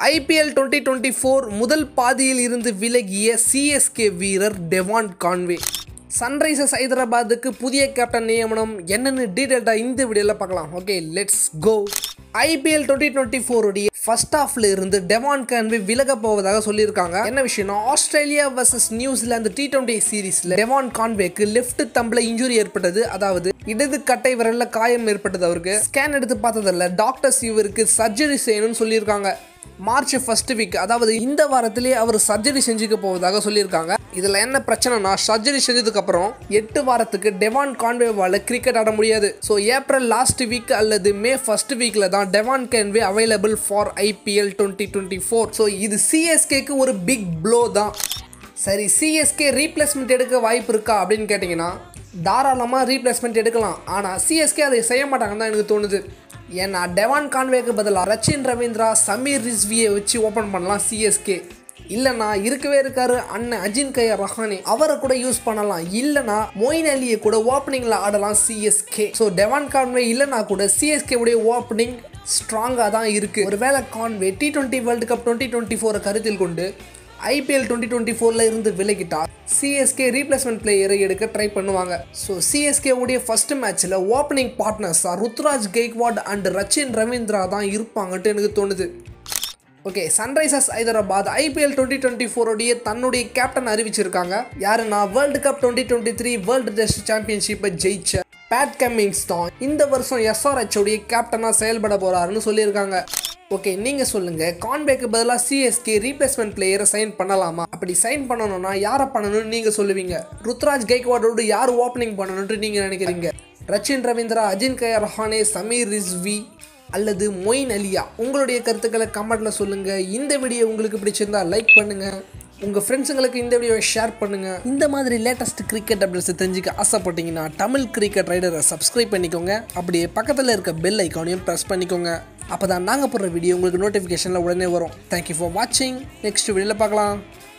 IPL twenty twenty four முதல் பாதியில் இருந்து விலகிய சிஎஸ்கே வீரர் டெவான் கான்வே சன்ரைசர்ஸ் ஹைதராபாத்துக்கு புதிய கேப்டன் நியமனம் என்னென்னு டீட்டெயில்டாக இந்த வீடியோவில் பார்க்கலாம் okay let's go IPL twenty twenty ஃபோருடைய ஃபர்ஸ்ட் ஹாஃப்ல இருந்து டெவான் கான்வே விலக போவதாக சொல்லியிருக்காங்க என்ன விஷயம்னா Australia versus New Zealand T twenty சீரீஸ்ல டெவான் கான்வேக்கு லெஃப்ட் தம்பில் இன்ஜுரி ஏற்பட்டது அதாவது இடது கட்டை விரல்ல காயம் ஏற்பட்டது அவருக்கு ஸ்கேன் எடுத்து பார்த்ததில்ல டாக்டர்ஸ் இவருக்கு சர்ஜரி செய்யணும்னு சொல்லியிருக்காங்க மார்ச் ஃபர்ஸ்ட் வீக் அதாவது இந்த வாரத்திலே அவர் சர்ஜரி செஞ்சுக்க போவதாக சொல்லியிருக்காங்க இதில் என்ன பிரச்சனைனா சர்ஜரி செஞ்சதுக்கு அப்புறம் எட்டு வாரத்துக்கு டெவான் கான்வேவால் கிரிக்கெட் ஆட முடியாது ஸோ ஏப்ரல் லாஸ்ட் வீக் அல்லது மே ஃபர்ஸ்ட் வீக்ல தான் Devon Conway available for IPL twenty twenty four so இது சிஎஸ்கேக்கு ஒரு பிக் ப்ளோ தான் சரி சிஎஸ்கே ரீப்ளேஸ்மெண்ட் எடுக்க வாய்ப்பு இருக்கா அப்படின்னு கேட்டிங்கன்னா தாராளமாக ரீப்ளேஸ்மெண்ட் எடுக்கலாம் ஆனால் சிஎஸ்கே அதை செய்ய மாட்டாங்கன்னு தான் எனக்கு தோணுது ஏன்னா டெவான் கான்வேக்கு பதிலாக ரச்சின் ரவீந்திரா சமீர் ரிஸ்வியை வச்சு ஓப்பன் பண்ணலாம் சிஎஸ்கே இல்லைனா இருக்கவே இருக்காரு அண்ணன் அஜின் கையா ரஹானி அவரை கூட யூஸ் பண்ணலாம் இல்லைனா மொயின் அலியை கூட ஓப்பனிங்கில் ஆடலாம் சிஎஸ்கே ஸோ டெவான் கான்வே இல்லைனா கூட சிஎஸ்கே உடைய ஓப்பனிங் ஸ்ட்ராங்காக தான் இருக்குது ஒருவேளை Conway T twenty world cup twenty twenty ஃபோரை கருத்தில் கொண்டு ஐபிஎல் டுவெண்ட்டி டுவெண்ட்டி ஃபோரில் இருந்து விலகிட்டா சிஎஸ்கே ரீப்ளேஸ்மெண்ட் பிளேயரை எடுக்க ட்ரை பண்ணுவாங்க ஸோ சிஎஸ்கே உடைய ஃபர்ஸ்ட் மேட்ச்சில் ஓப்பனிங் பார்ட்னர்ஸாக ருத்ராஜ் கெய்க்வாட் அண்ட் ரச்சின் ரவீந்திரா தான் இருப்பாங்கன்ட்டு எனக்கு தோணுது okay Sunrisers Hyderabad IPL twenty twenty ஃபோருடைய தன்னுடைய கேப்டன் அறிவிச்சிருக்காங்க யாருன்னா world cup twenty twenty three world test சாம்பியன்ஷிப்பை ஜெயிச்ச பேட் கம்மிங்ஸ் தான் இந்த வருஷம் எஸ்ஆர்ஹெச் உடைய கேப்டனாக செயல்பட போறாருன்னு சொல்லியிருக்காங்க ஓகே நீங்கள் சொல்லுங்கள் கான்வேக்கு பதிலாக சிஎஸ்கே ரீப்ளேஸ்மெண்ட் பிளேயரை சைன் பண்ணலாமா அப்படி சைன் பண்ணணும்னா யாரை பண்ணணும்னு நீங்கள் சொல்லுவீங்க ருத்ராஜ் கெய்க்வாடோடு யார் ஓப்பனிங் பண்ணணும்னு நீங்கள் நினைக்கிறீங்க ரச்சின் ரவீந்திரா அஜின் கயா ரஹானே சமீர் ரிஸ்வி அல்லது மொயின் அலியா உங்களுடைய கருத்துக்களை கமெண்ட்டில் சொல்லுங்கள் இந்த வீடியோ உங்களுக்கு பிடிச்சிருந்தா லைக் பண்ணுங்கள் உங்கள் ஃப்ரெண்ட்ஸுங்களுக்கு இந்த வீடியோவை ஷேர் பண்ணுங்கள் இந்த மாதிரி லேட்டஸ்ட் கிரிக்கெட் அப்டேட்ஸ் தெரிஞ்சுக்க ஆசைப்பட்டீங்கன்னா தமிழ் கிரிக்கெட் ரைடரை சப்ஸ்கிரைப் பண்ணிக்கோங்க அப்படியே பக்கத்தில் இருக்க பெல் ஐக்கானையும் ப்ரெஸ் பண்ணிக்கோங்க அப்போ தான் நாங்கள் போடுற வீடியோ உங்களுக்கு நோட்டிஃபிகேஷனில் உடனே வரும் தேங்க்யூ ஃபார் வாட்சிங் நெக்ஸ்ட் வீடியோவில் பார்க்கலாம்